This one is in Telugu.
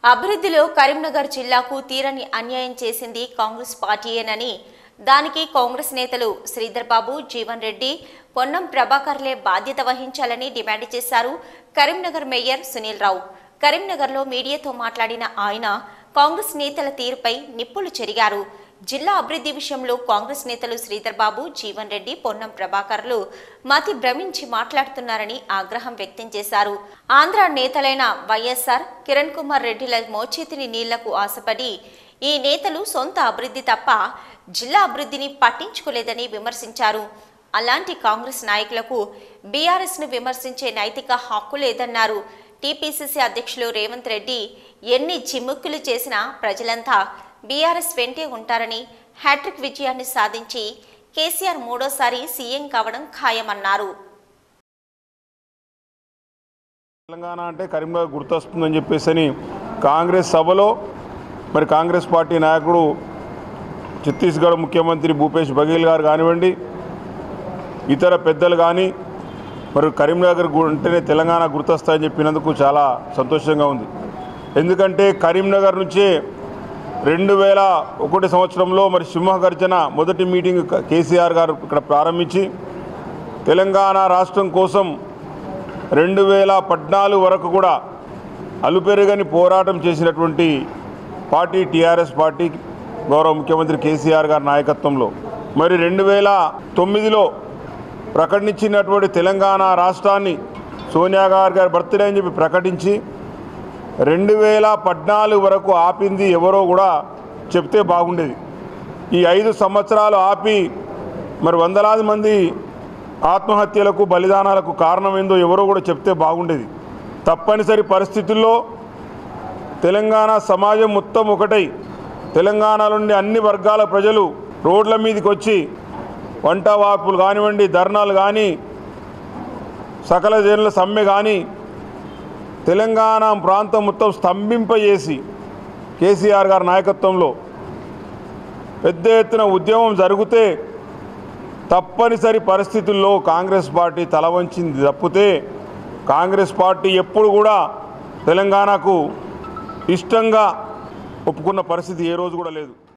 అభివృద్ధిలో కరీంనగర్ జిల్లాకు తీరని అన్యాయం చేసింది కాంగ్రెస్ పార్టీయేనని దానికి కాంగ్రెస్ నేతలు శ్రీధర్ బాబు జీవన్ రెడ్డి పొన్నం ప్రభాకర్లే బాధ్యత వహించాలని డిమాండ్ చేశారు కరీంనగర్ మేయర్ సునీల్ రావు కరీంనగర్లో మీడియాతో మాట్లాడిన ఆయన కాంగ్రెస్ నేతల తీరుపై నిప్పులు చెరిగారు జిల్లా అభివృద్ధి విషయంలో కాంగ్రెస్ నేతలు శ్రీధర్ బాబు జీవన్ రెడ్డి పొన్నం ప్రభాకర్లు మతి భ్రమించి మాట్లాడుతున్నారని ఆగ్రహం వ్యక్తం చేశారు ఆంధ్ర నేతలైన వైఎస్ఆర్ కిరణ్ కుమార్ రెడ్డిల మోచేతిని నీళ్లకు ఆశపడి ఈ నేతలు సొంత అభివృద్ధి తప్ప జిల్లా అభివృద్ధిని పట్టించుకోలేదని విమర్శించారు అలాంటి కాంగ్రెస్ నాయకులకు బీఆర్ఎస్ ను విమర్శించే నైతిక హక్కు లేదన్నారు టీపీసీసీ అధ్యక్షులు రేవంత్ రెడ్డి ఎన్ని చిమ్ముక్కులు చేసినా ప్రజలంతా బీఆర్ఎస్ వెంటే ఉంటారని హ్యాట్రిక్ విజయాన్ని సాధించి కేసీఆర్ మూడోసారి సీఎం కావడం ఖాయమన్నారు తెలంగాణ అంటే కరీంనగర్ గుర్తొస్తుందని చెప్పేసి అని కాంగ్రెస్ సభలో మరి కాంగ్రెస్ పార్టీ నాయకుడు ఛత్తీస్గఢ్ ముఖ్యమంత్రి భూపేష్ బఘేల్ గారు కానివ్వండి ఇతర పెద్దలు కానీ మరి కరీంనగర్ గు- అంటేనే తెలంగాణ గుర్తొస్తాయని చెప్పినందుకు చాలా సంతోషంగా ఉంది ఎందుకంటే కరీంనగర్ నుంచే రెండు వేల ఒకటి సంవత్సరంలో మరి సింహగర్జన మొదటి మీటింగ్ క- కేసీఆర్ గారు ఇక్కడ ప్రారంభించి తెలంగాణ రాష్ట్రం కోసం రెండు వేల పద్నాలుగు వరకు కూడా అలుపెరుగని పోరాటం చేసినటువంటి పార్టీ టీఆర్ఎస్ పార్టీ గౌరవ ముఖ్యమంత్రి కేసీఆర్ గారి నాయకత్వంలో మరి రెండు వేల తొమ్మిదిలో ప్రకటించినటువంటి తెలంగాణ రాష్ట్రాన్ని సోనియా గారి గారి బర్త్డే అని చెప్పి ప్రకటించి రెండు వేల పద్నాలుగు వరకు ఆపింది ఎవరో కూడా చెప్తే బాగుండేది ఈ ఐదు సంవత్సరాలు ఆపి మరి వందలాది మంది ఆత్మహత్యలకు బలిదానాలకు కారణం ఏందో ఎవరో కూడా చెప్తే బాగుండేది తప్పనిసరి పరిస్థితుల్లో తెలంగాణ సమాజం మొత్తం ఒకటై తెలంగాణలోని అన్ని వర్గాల ప్రజలు రోడ్ల మీదకి వచ్చి వంట వార్పులు కానివ్వండి ధర్నాలు కానీ సకల జనుల సమ్మె కానీ తెలంగాణ ప్రాంతం మొత్తం స్తంభింపజేసి కేసీఆర్ గారి నాయకత్వంలో పెద్ద ఎత్తున ఉద్యమం జరిగితే తప్పనిసరి పరిస్థితుల్లో కాంగ్రెస్ పార్టీ తల వంచింది తప్పితే కాంగ్రెస్ పార్టీ ఎప్పుడు కూడా తెలంగాణకు ఇష్టంగా ఒప్పుకున్న పరిస్థితి ఏ రోజు కూడా లేదు